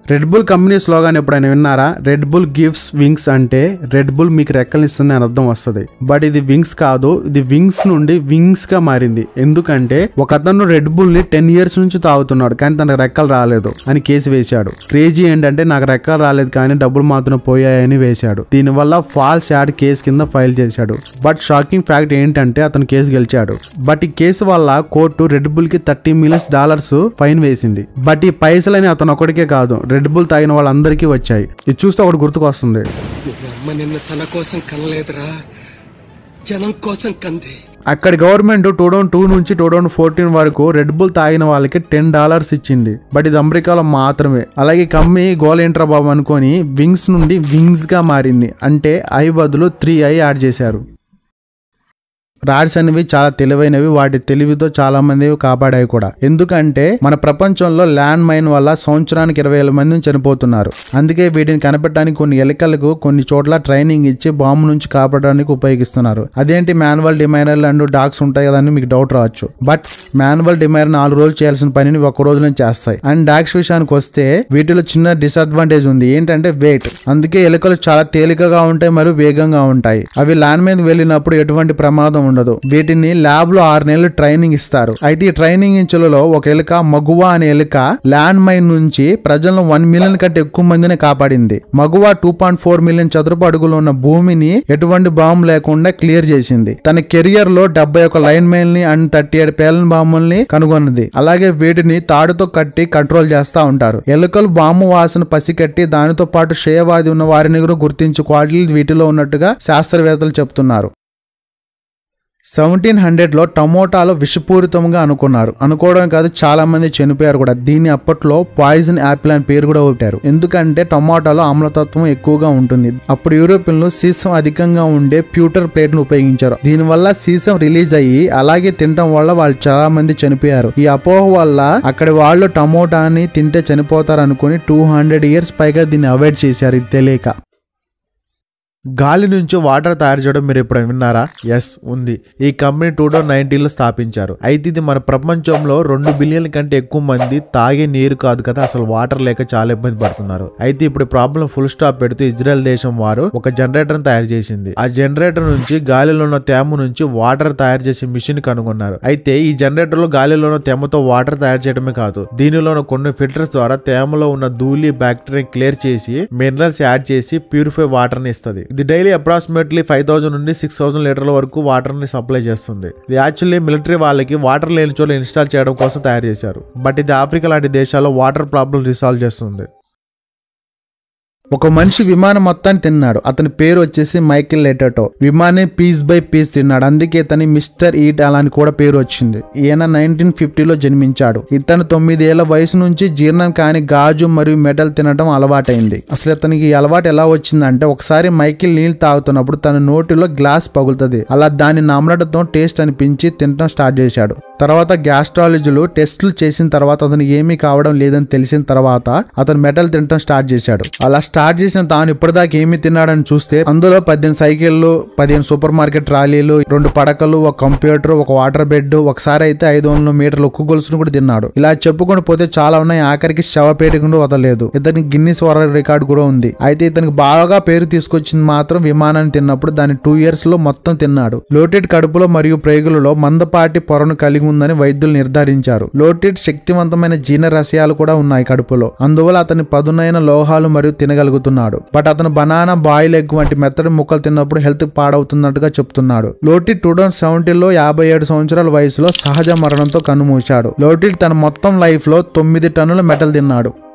red bull company slogan ఎప్పుడైనా విన్నారా Red Bull gives wings అంటే రెడ్ బుల్ మీకు రెక్కలు ఇస్తుంది అని అర్థం వస్తుంది బట్ ఇది వింగ్స్ కాదు ఇది వింగ్స్ నుండి వింగ్స్ గా మారింది ఎందుకంటే ఒక అతను రెడ్ బుల్ ని టెన్ ఇయర్స్ నుంచి తాగుతున్నాడు కానీ తనకు రెక్కలు రాలేదు అని కేసు వేశాడు క్రేజీ ఏంటంటే నాకు రెక్కలు రాలేదు కానీ డబ్బులు మాత్రం పోయాయని వేశాడు దీనివల్ల ఫాల్స్ యాడ్ కేసు కింద ఫైల్ చేశాడు బట్ షాకింగ్ ఫ్యాక్ట్ ఏంటంటే అతను కేసు గెలిచాడు బట్ ఈ కేసు వల్ల కోర్టు రెడ్ బుల్ కి థర్టీ మిలియన్స్ డాలర్స్ ఫైన్ వేసింది బట్ ఈ పైసలని అతను ఒకటికే కాదు రెడ్ బుల్ తాగిన వాళ్ళందరికీ వచ్చాయి ఇది చూస్తే ఒకటి గుర్తుకొస్తుంది మీ అమ్మ నిన్ను తన కోసం కనలేదురా జనం కోసం కంది అక్కడి గవర్నమెంట్ టూ థౌసండ్ టూ నుంచి టూ థౌసండ్ ఫోర్టీన్ వరకు రెడ్ బుల్ తాగిన వాళ్ళకి టెన్ డాలర్స్ ఇచ్చింది బట్ ఇది అమెరికాలో మాత్రమే అలాగే కమ్మి గోల్ ఏంట్రా బాబు అనుకొని వింగ్స్ నుండి వింగ్స్ గా మారింది అంటే ఐ బదులు త్రీ ఐ యాడ్ చేశారు రాడ్స్ అనేవి చాలా తెలివైనవి వాటి తెలివితో చాలా మంది కాపాడాయి కూడా ఎందుకంటే మన ప్రపంచంలో ల్యాండ్ మైన్ వల్ల సంవత్సరానికి ఇరవై వేల మంది చనిపోతున్నారు అందుకే వీటిని కనిపెట్టడానికి కొన్ని ఎలుకలకు కొన్ని చోట్ల ట్రైనింగ్ ఇచ్చి బాంబు నుంచి కాపాడడానికి ఉపయోగిస్తున్నారు అదేంటి మాన్యువల్ డిమైనర్లు అండ్ డాగ్స్ ఉంటాయి కదా అని మీకు డౌట్ రావచ్చు బట్ మాన్యువల్ డిమైనర్ నాలుగు రోజులు చేయాల్సిన పనిని ఒక రోజులో చేస్తాయి అండ్ డాగ్స్ విషయానికి వస్తే వీటిలో చిన్న డిసడ్వాంటేజ్ ఉంది ఏంటంటే వెయిట్ అందుకే ఎలుకలు చాలా తేలికగా ఉంటాయి మరియు వేగంగా ఉంటాయి అవి ల్యాండ్ మీద వెళ్ళినప్పుడు ఎటువంటి ప్రమాదం ఉండదు వీటిని ల్యాబ్ లో ఆరు నెలలు ట్రైనింగ్ ఇస్తారు అయితే ఈ ట్రైనింగ్ ఇంచులలో ఒక ఎలుక మగువా అనే ఎలుక ల్యాండ్ మైన్ నుంచి ప్రజలను వన్ మిలియన్ కంటే ఎక్కువ మందిని కాపాడింది మగువా టూ పాయింట్ ఫోర్ మిలియన్ చదురపు అడుగులు ఉన్న భూమిని ఎటువంటి బాంబు లేకుండా క్లియర్ చేసింది తన కెరియర్ లో డెబ్బై ఒక లైన్ మైల్ ని అండ్ థర్టీ ఏడు పేలన్ బాంబుల్ని కనుగొన్నది అలాగే వీటిని తాడుతో కట్టి కంట్రోల్ చేస్తా ఉంటారు ఎలుకలు బాంబు వాసన పసికట్టి దానితో పాటు క్షయవాది ఉన్న వారిని కూడా గుర్తించు క్వాలిటీలు వీటిలో ఉన్నట్టుగా శాస్త్రవేత్తలు చెప్తున్నారు సెవెంటీన్ హండ్రెడ్ లో టమోటాలు విషపూరితంగా అనుకున్నారు అనుకోవడం కాదు చాలా మంది చనిపోయారు కూడా దీన్ని అప్పట్లో పాయిజన్ యాపిల్ అని పేరు కూడా పెట్టారు ఎందుకంటే టమాటాలో ఆమ్లతత్వం ఎక్కువగా ఉంటుంది అప్పుడు యూరోపియన్లు సీసం అధికంగా ఉండే ప్యూటర్ ప్లేట్ ను ఉపయోగించారు దీనివల్ల సీసం రిలీజ్ అయ్యి అలాగే తినడం వల్ల వాళ్ళు చాలా మంది చనిపోయారు ఈ అపోహ వల్ల అక్కడి వాళ్ళు టమోటాని తింటే చనిపోతారు అనుకుని టూ హండ్రెడ్ ఇయర్స్ పైగా దీన్ని అవాయిడ్ చేశారు ఇది తెలియక గాలి నుంచి వాటర్ తయారు చేయడం మీరు ఎప్పుడైనా విన్నారా ఎస్ ఉంది ఈ కంపెనీ టూ థౌసండ్ నైన్టీన్లో స్థాపించారు అయితే ఇది మన ప్రపంచంలో రెండు బిలియన్ కంటే ఎక్కువ మంది తాగే నీరు కాదు కదా అసలు వాటర్ లేక చాలా ఇబ్బంది పడుతున్నారు అయితే ఇప్పుడు ప్రాబ్లం ఫుల్ స్టాప్ పెడుతూ ఇజ్రాయెల్ దేశం వారు ఒక జనరేటర్ తయారు చేసింది ఆ జనరేటర్ నుంచి గాలిలో ఉన్న తేమ నుంచి వాటర్ తయారు చేసే మిషన్ కనుగొన్నారు అయితే ఈ జనరేటర్ లో గాలిలో ఉన్న తేమతో వాటర్ తయారు చేయడమే కాదు దీనిలో ఉన్న కొన్ని ఫిల్టర్స్ ద్వారా తేమలో ఉన్న ధూళి బ్యాక్టీరియా క్లియర్ చేసి మినరల్స్ యాడ్ చేసి ప్యూరిఫై వాటర్ ని ఇస్తుంది ఇది డైలీ అప్రాక్సిమేట్లీ ఫైవ్ థౌసండ్ నుండి సిక్స్ థౌసండ్ లీటర్ల వరకు వాటర్ ని సప్లై చేస్తుంది ఇది యాక్చువల్లీ మిలిటరీ వాళ్ళకి వాటర్ లేని చోట్ల ఇన్స్టాల్ చేయడం కోసం తయారు చేశారు బట్ ఇది ఆఫ్రికా లాంటి దేశాల్లో వాటర్ ప్రాబ్లం రిసాల్వ్ చేస్తుంది ఒక మనిషి విమానం మొత్తాన్ని తిన్నాడు అతని పేరు వచ్చేసి మైకిల్ లెటోటో విమానే పీస్ బై పీస్ తిన్నాడు అందుకే ఇతని మిస్టర్ ఈట్ అలా అని కూడా పేరు వచ్చింది ఈయన నైన్టీన్ ఫిఫ్టీలో జన్మించాడు ఇతను తొమ్మిదేళ్ల వయసు నుంచి జీర్ణం కాని గాజు మరియు మెటల్ తినడం అలవాటైంది అసలు ఇతనికి ఈ అలవాటు ఎలా వచ్చిందంటే ఒకసారి మైకిల్ నీళ్ళు తాగుతున్నప్పుడు తన నోటిలో గ్లాస్ పగులుతుంది అలా దాన్ని నమ్మడంతో టేస్ట్ అనిపించి తినడం స్టార్ట్ చేశాడు తర్వాత గ్యాస్ట్రాలజీలు టెస్టులు చేసిన తర్వాత అతను ఏమీ కావడం లేదని తెలిసిన తర్వాత అతను మెటల్ తినడం స్టార్ట్ చేశాడు అలా స్టార్ట్ చేసిన తాను ఇప్పటిదాకా ఏమి తిన్నాడని చూస్తే అందులో పద్దెనిమిది సైకిళ్ళు పదిహేను సూపర్ మార్కెట్ ట్రాలీలు రెండు పడకలు ఒక కంప్యూటర్ ఒక వాటర్ బెడ్ ఒకసారి అయితే ఐదు వందల మీటర్ల ఉక్కు గొలుసును కూడా తిన్నాడు ఇలా చెప్పుకొని పోతే చాలా ఉన్నాయి ఆఖరికి శవపేట కూడా వదలలేదు ఇతనికి గిన్నిస్ వరల్డ్ రికార్డు కూడా ఉంది అయితే ఇతనికి బాగా పేరు తీసుకొచ్చింది మాత్రం విమానాన్ని తిన్నప్పుడు దాని టూ ఇయర్స్ లో మొత్తం తిన్నాడు లోటెడ్ కడుపులో మరియు ప్రేగులలో మందపాటి పొరను కలిగి ఉందని వైద్యులు నిర్ధారించారు లోటెడ్ శక్తివంతమైన జీర్ణ రసాలు కూడా ఉన్నాయి కడుపులో అందువల్ల అతని పదునైన లోహాలు మరియు తినగలుగుతున్నాడు బట్ అతను బనానా బాయిల్ ఎగ్ వంటి మెత్తడి ముక్కలు తిన్నప్పుడు హెల్త్ పాడవుతున్నట్టుగా చెప్తున్నాడు లోటిడ్ టూ థౌసండ్ సెవెంటీన్లో యాభై ఏడు సంవత్సరాల వయసులో సహజ మరణంతో కన్నుమూశాడు లోటిడ్ తన మొత్తం లైఫ్ లో తొమ్మిది టన్నుల మెటల్ తిన్నాడు